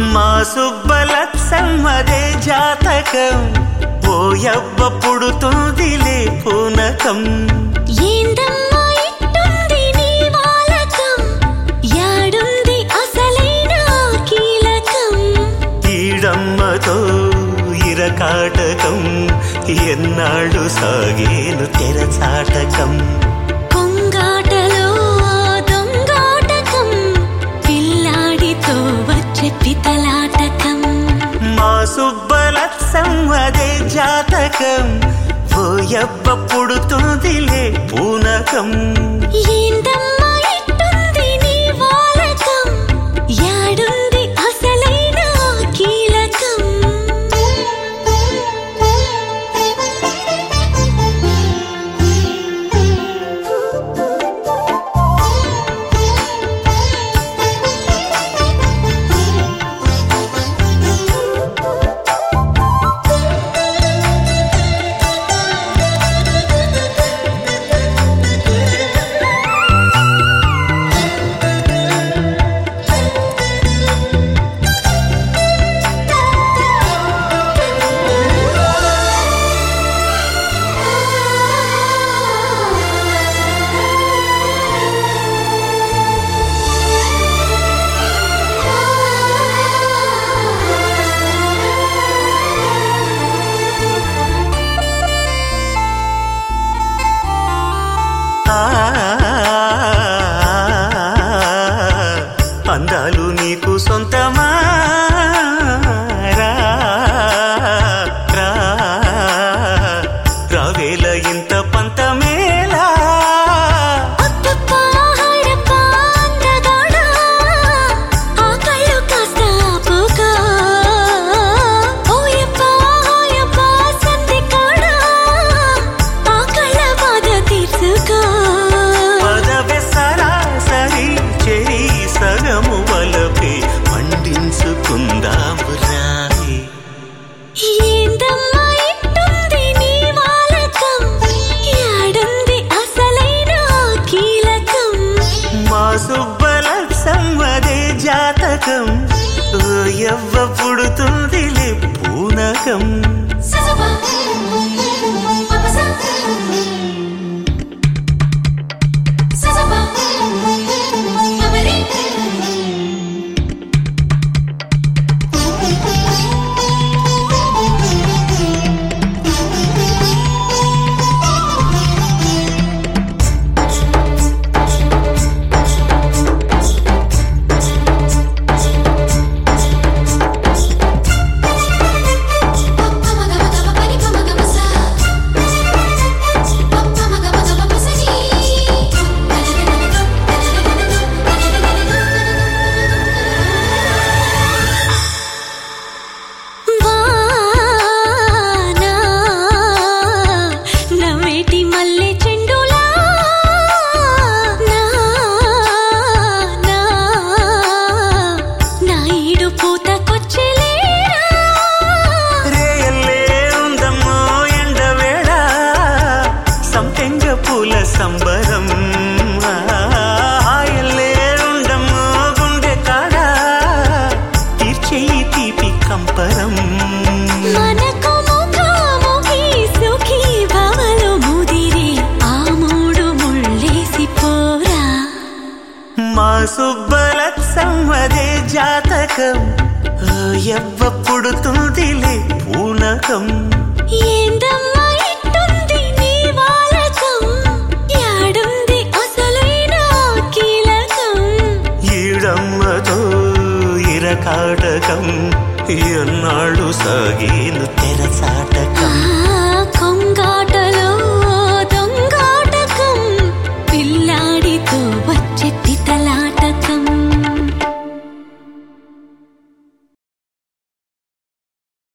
మా సుబ్బలత్సమ్మదే జాతకం ఓ యవ్వ పుడుతుందిలే పూనకం ఏందమ్మా ఇట్టుంది నీ వాలకం యాడుంది అసలైన కీలకం ఈడమ్మతో ఇరకాటకం ఎన్నాళ్ళు సాగేను తెరచాటకం పొంగాటలో దొంగాటకం పిల్లాడితో వచ్చే పితలాటకం మా సుబ్బలత్సమ్మదే జాతకం ఓ యవ్వ పుడుతుందిలే పూనకం ఏందమ్మా ఇట్టుంది నీ వాలకం యాడుంది అసలైన కీలకం ఆ, అందాలు నీకు సొంతమా రా, రా, రావేల ఇంత పంతమేలా అత్తప్పా హరప్పా అందగాడా ఆ కళ్ళు కాస్త ఆపుగా ఓయప్పా ఓయప్పా సంధికాడా ఆ కళ్ళ బాధ తీర్చుకో పదవె సరాసరి చెరి సగము వలపే పండించుకుందాము రాయి ఏందమ్మా ఇట్టుంది నీ వాలకం యాడుంది అసలైన కీలకం మా సుబ్బల సమ్మదే జాతకం ఓ యవ్వ పుడుతుందిలే పూనకం సజబా పపసా సజబా పపరి వానా నవ్వేటి మల్లె చెండులా నా నా నా ఈడు పూతకొచ్చెలేరా రేయల్లే ఉందమ్మో ఎండవేళ సంపెంగ పూల సంబరం హాయల్లే ఉండమ్మో గుండె కాడ తీర్చేయి తీపి కంపరం మనకు ముఖాముఖి సుఖీ భవలు ముదిరి ఆ మూడు ముళ్ళేసి పోరా మా సుబ్బల సమ్మదే జాతకం ఓ యవ్వ పుడుతుందిలే పూనకం ఏందమ్మా ఇట్టుంది నీ వాలకం యాడుంది అసలైన కీలకం ఈడమ్మతో ఇరకాటకం ఎన్నాళ్ళు సాగేను తెరచాటకం